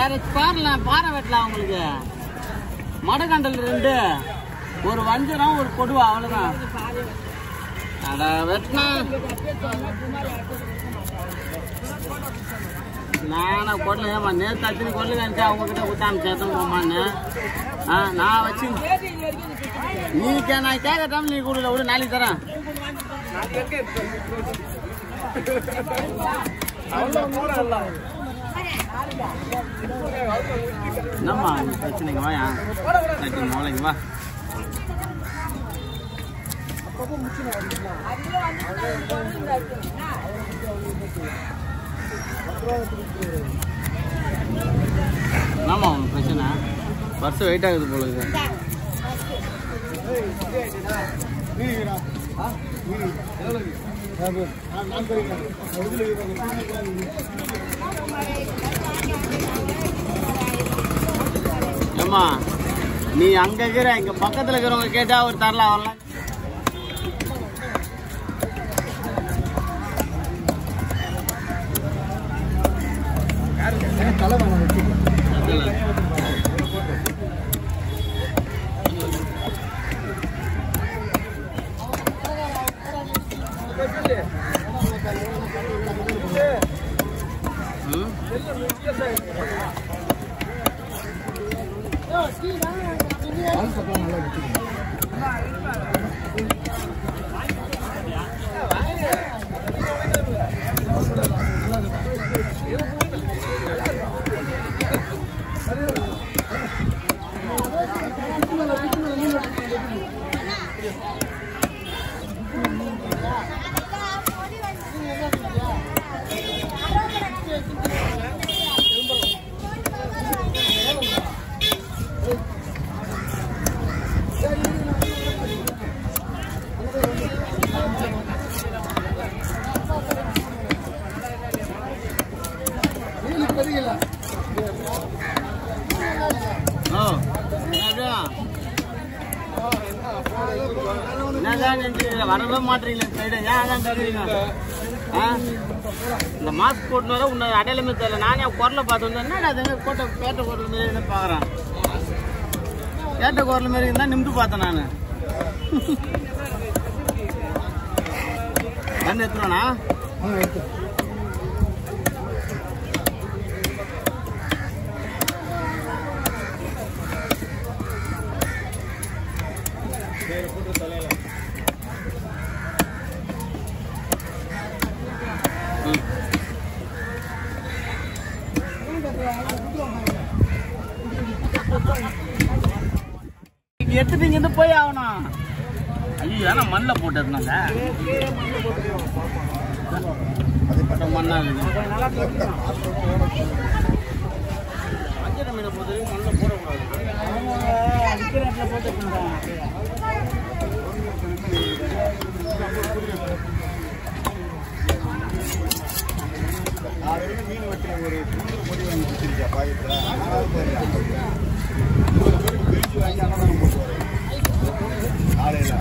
வேற பாரலாம் பாறை வெட்டலாம் உங்களுக்கு மடக்கண்டல் ரெண்டு ஒரு வஞ்சரம் ஒரு கொடுவா அவ்வளவுதான் அட வெட்டினா நானா கொடல ஏமா நேற்று அத்தனை கொள்ளு காமிச்சு அவங்க கிட்ட கொடுத்தாம சேர்த்தோமான்னு ஆ நான் வச்சு நீ கே நான் கேட்கட்டாம நீ கொடுல விடு நாளைக்கு தரேன் என்னம்மா உனக்கு பிரச்சனைங்க வாயா நட்டி மோளைங்க வா என்னம்மா உனக்கு பிரச்சனை பர்ஸ் வெயிட் ஆகுது போல இருக்கு ஏம்மா நீ அங்க இருக்கிற இங்க பக்கத்துல இருக்கிறவங்க கேட்டா அவர் தரலாம் வரலாம் ம்? ஓ என்னடா? என்னதான் நினைக்கிறீங்க? வரவே மாட்டீங்களே சைடு ஏன் அதான் தருவீங்க ஆ? இந்த மாஸ்க் போட்டு வர உன்னை அடையாளமே தெரியல நானே குரலை பார்த்து வந்தேன் என்னடா அது கோட்டை பேட்டை குரல் மாதிரி என்ன பார்க்குறேன் பேட்டை குரல் மாதிரி இருந்தால் நிமிட்டு பார்த்தேன் நான் கண்ணு எத்துறோண்ணா ம் எடுத்துட்டு இங்க இருந்து போய் ஆகணும் ஐயோ ஏன்னா மண்ணில் போட்டு இருந்தாங்க அது மண்ணா இருக்குது வஞ்சர மீனை பொறுத்த வரைக்கும் மண்ணில் போடக்கூடாது காலையில மீன் வெட்டுற ஒரு குண்டு பொடி வாங்கி கொடுத்துருக்கா பாக்கெட்ல பிரிச்சு வாங்கி அன்னதானம் போட்டு வரேன் காலையில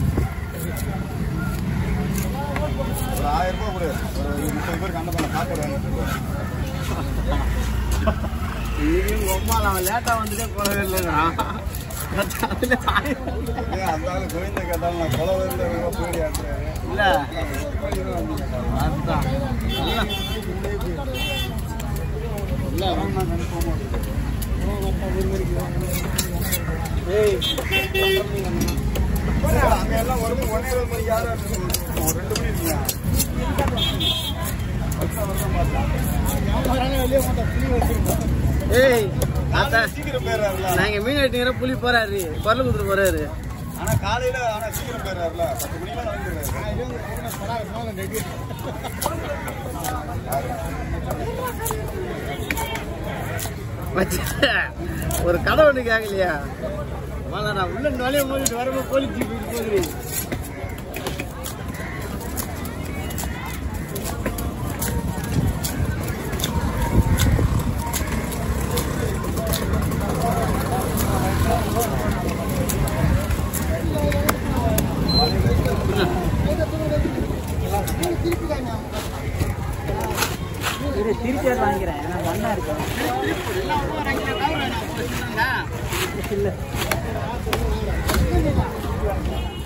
ஒரு ஆயிரம் ரூபாய் கொடு ஒரு முப்பது பேருக்கு அன்னதானம் சாப்பாடு வாங்கி கொடுத்துருவாரு இன்னைக்கும் ரொம்ப அவன் லேட்டாக வந்துட்டே போகவே இல்லைண்ணா அதுல ஆயிரம் ஏன் அந்த ஆளு கோவிந்த கேட்டாலும் நான் கொலை வரல போயிடி ஆட்டுறாரு இல்ல அதுதான் இல்ல இல்ல அங்க எல்லாம் ஒரு மணி ஒன்னே இருபது மணிக்கு யாரும் ஒரு ரெண்டு மணி இருக்குங்க ஏய் ஆத்தா சீக்கிரம் போயிடுறாருல நாங்க மீன் வெட்டிங்கிற புலி போறாரு குரல் கொடுத்துட்டு போறாரு ஆனா காலையில ஆனா சீக்கிரம் போயிடுறாருல பத்து மணிக்கெல்லாம் வந்துடுறாரு மச்சா, ஒரு கதை ஒண்ணு கேட்கலையா வாங்க நான் உள்ள நுழைய மூடிட்டு வரும்போது போலீஸ் ஜீப் போகுது இது திருச்சி வாங்கிக்கிறேன் ஏன்னா மண்ணா இருக்கும் திருப்பி போடு. எல்லாம் ஒரு ரெண்டு கிலோ கவுரு வேணும். அப்போ வச்சுருந்தா.